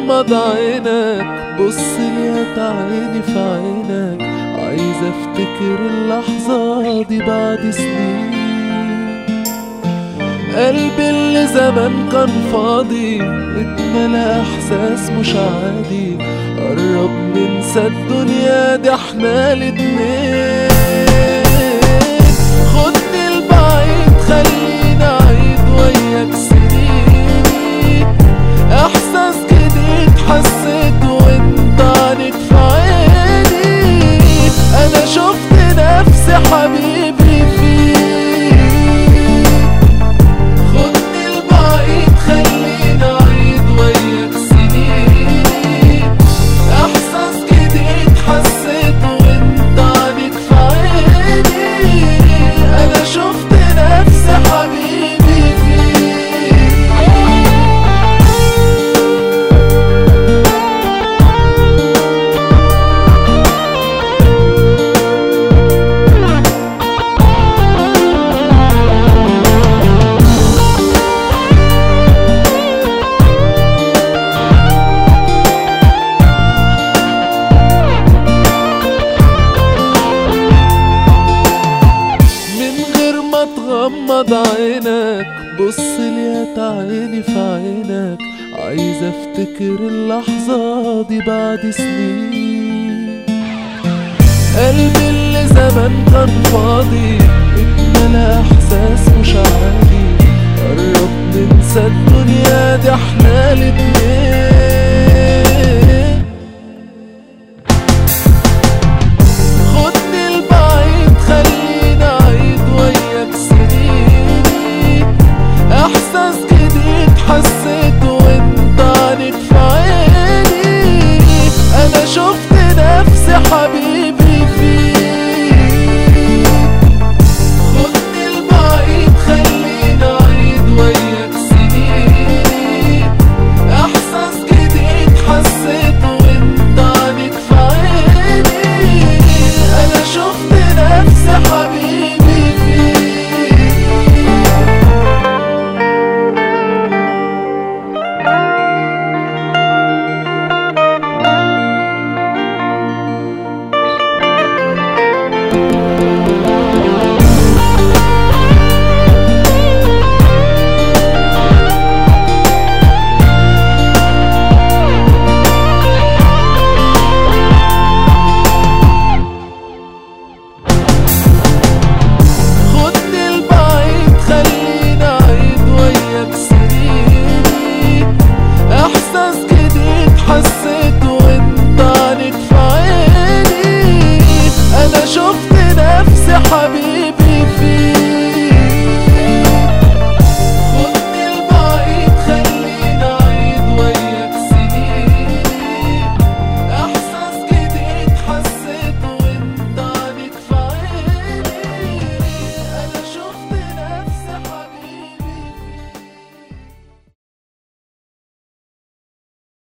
غمض عينك بص لي عيني في عينك عايز افتكر اللحظة دي بعد سنين قلبي اللي زمان كان فاضي اتملى احساس مش عادي قرب ننسى الدنيا دي احنا الاتنين خدني البعيد خليني اعيد وياك سنين احساس جديد حسيته وانت عنك في عيني انا شفت نفسي حبيبي فيك خدني البعيد خليني اعيد وياك سنين احساس جديد حسيته وانت عنك في عيني انا شفت نفسي حبيبي فيك من غير ما تغمض عينك بص لي عيني في عينك عايز افتكر اللحظة دي بعد سنين قلبي اللي زمان كان فاضي اتملى احساس مش عادي قرب ننسى الدنيا دي احنا الاتنين خدني البعيد خليني اعيد وياك سنين احساس جديد حسيته وانت عنك في عيني انا شفت نفسي حبيبي فيك خدني البعيد خليني اعيد وياك سنين احساس جديد حسيته وانت عنك في عيني انا شفت نفسي حبيبي فيك خدني البعيد خليني اعيد وياك سنين احساس جديد حسيته